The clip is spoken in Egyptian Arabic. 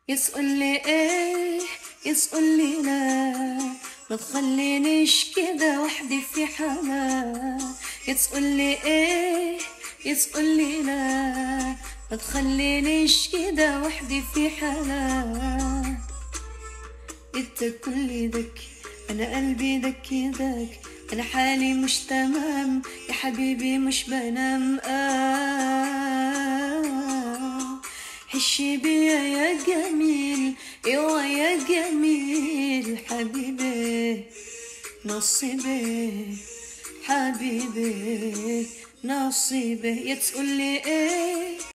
يتقول لي ايه يتقول لي لا ما تخلينيش كده وحدي في حالة يتقول لي ايه يتقول لي لا ما تخلينيش كده وحدي في حالة انت كل دك انا قلبي دك دك انا حالي مش تمام يا حبيبي مش بنام آه حشي بيا يا جميل ايوه يا جميل حبيبي نصيبي حبيبي نصيبي يا تقول لي ايه